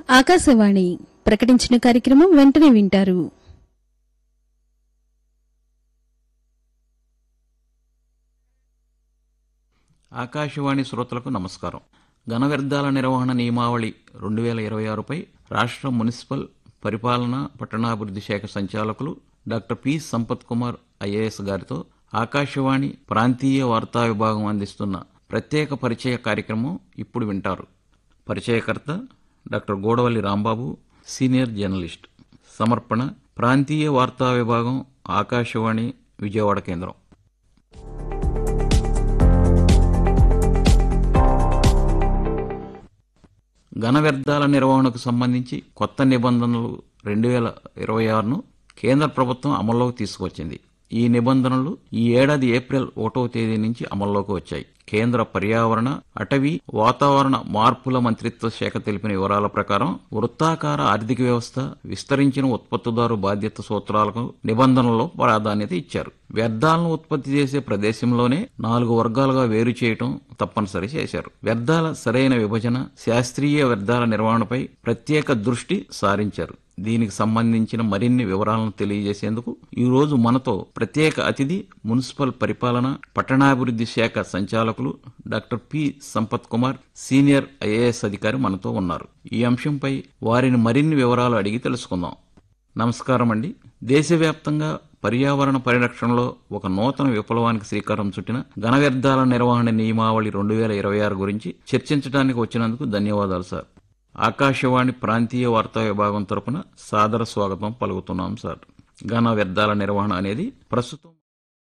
ఆకాశవాణి ప్రకటించిన కార్యక్రమం వెంటనే వింటారు ఆకాశవాణి శ్రోతలకు నమస్కారం ఘన వ్యర్థాల నిర్వహణ నియమావళి రెండు వేల ఇరవై ఆరుపై రాష్ట్ర మున్సిపల్ పరిపాలన పట్టణాభివృద్ధి శాఖ సంచాలకులు doctor P Sampath Kumar IAS గారితో ఆకాశవాణి ప్రాంతీయ వార్తా విభాగం అందిస్తున్న ప్రత్యేక పరిచయ కార్యక్రమం ఇప్పుడు వింటారు పరిచయకర్త doctor Godavalli Rambabu senior journalist సమర్పణ ప్రాంతీయ వార్తా విభాగం ఆకాశవాణి విజయవాడ కేంద్రం ఘన వ్యర్థాల నిర్వహణకు సంబంధించి కొత్త నిబంధనలు రెండు వేల ఇరవై ఆరును కేంద్ర ప్రభుత్వం అమల్లోకి తీసుకువచ్చింది ఈ నిబంధనలు ఈ ఏడాది ఏప్రిల్ ఒకటవ తేదీ నుంచి అమల్లోకి వచ్చాయి కేంద్ర పర్యావరణ అటవీ వాతావరణ మార్పుల మంత్రిత్వ శాఖ తెలిపిన వివరాల ప్రకారం వృత్తాకార ఆర్థిక వ్యవస్థ విస్తరించిన ఉత్పత్తిదారు బాధ్యత సూత్రాలకు నిబంధనల్లో ప్రాధాన్యత ఇచ్చారు వ్యర్థాలను ఉత్పత్తి చేసే ప్రదేశంలోనే నాలుగు వర్గాలుగా వేరు చేయటం తప్పనిసరి చేశారు వ్యర్థాల సరైన విభజన శాస్త్రీయ వ్యర్థాల నిర్వహణపై ప్రత్యేక దృష్టి సారించారు దీనికి సంబంధించిన మరిన్ని వివరాలను తెలియజేసేందుకు ఈ రోజు మనతో ప్రత్యేక అతిథి మున్సిపల్ పరిపాలన పట్టణాభివృద్ధి శాఖ సంచాలకులు doctor P Sampath Kumar senior IAS అధికారి మనతో ఉన్నారు ఈ అంశంపై వారిని మరిన్ని వివరాలు అడిగి తెలుసుకుందాం నమస్కారం అండి దేశవ్యాప్తంగా పర్యావరణ పరిరక్షణలో ఒక నూతన విప్లవానికి శ్రీకారం చుట్టిన ఘన వ్యర్థాల నిర్వహణ నియమావళి రెండు వేల ఇరవై ఆరు గురించి చర్చించడానికి వచ్చినందుకు ధన్యవాదాలు సార్ ఆకాశవాణి ప్రాంతీయ వార్తా విభాగం తరపున సాదర స్వాగతం పలుకుతున్నాం సార్ ఘన వ్యర్థాల నిర్వహణ అనేది ప్రస్తుతం